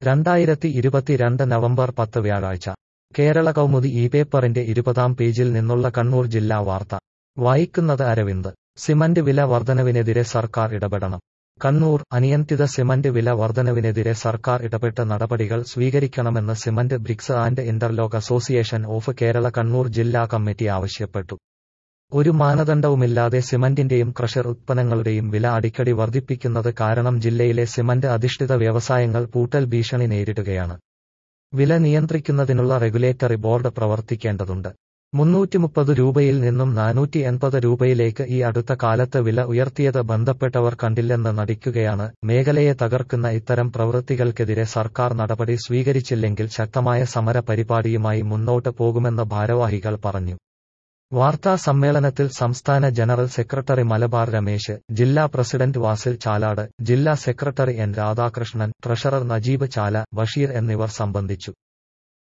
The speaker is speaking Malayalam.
രണ്ടായിരത്തി ഇരുപത്തിരണ്ട് നവംബർ പത്ത് വ്യാഴാഴ്ച കേരള കൗമുദി ഈ പേപ്പറിന്റെ ഇരുപതാം പേജിൽ നിന്നുള്ള കണ്ണൂർ ജില്ലാ വാർത്ത വായിക്കുന്നത് അരവിന്ദ് സിമന്റ് വില വർധനവിനെതിരെ സർക്കാർ ഇടപെടണം കണ്ണൂർ അനിയന്ത്രിത സിമന്റ് വില വർധനവിനെതിരെ സർക്കാർ ഇടപെട്ട് നടപടികൾ സ്വീകരിക്കണമെന്ന് cement bricks and interlock association of Kerala Kannur ജില്ലാ കമ്മിറ്റി ആവശ്യപ്പെട്ടു ഒരു മാനദണ്ഡവുമില്ലാതെ സിമന്റിന്റെയും ക്രഷർ ഉത്പന്നങ്ങളുടെയും വില അടിക്കടി വർദ്ധിപ്പിക്കുന്നത് കാരണം ജില്ലയിലെ സിമന്റ് അധിഷ്ഠിത വ്യവസായങ്ങൾ പൂട്ടൽ ഭീഷണി നേരിടുകയാണ് വില നിയന്ത്രിക്കുന്നതിനുള്ള റെഗുലേറ്ററി ബോർഡ് പ്രവർത്തിക്കേണ്ടതുണ്ട് മുന്നൂറ്റിമുപ്പത് രൂപയിൽ നിന്നും നാനൂറ്റി എൺപത് രൂപയിലേക്ക് ഈ അടുത്ത കാലത്ത് വില ഉയർത്തിയത് ബന്ധപ്പെട്ടവർ കണ്ടില്ലെന്ന് നടിക്കുകയാണ് മേഖലയെ തകർക്കുന്ന ഇത്തരം പ്രവൃത്തികൾക്കെതിരെ സർക്കാർ നടപടി സ്വീകരിച്ചില്ലെങ്കിൽ ശക്തമായ സമര പരിപാടിയുമായി മുന്നോട്ട് പോകുമെന്ന് ഭാരവാഹികൾ പറഞ്ഞു വാർത്താ സമ്മേളനത്തിൽ സംസ്ഥാന ജനറൽ സെക്രട്ടറി മലബാർ രമേശ് ജില്ലാ പ്രസിഡന്റ് വാസിൽ ചാലാട് ജില്ലാ secretary N Radhakrishnan treasurer Najeeb Chala Basheer എന്നിവർ സംബന്ധിച്ചു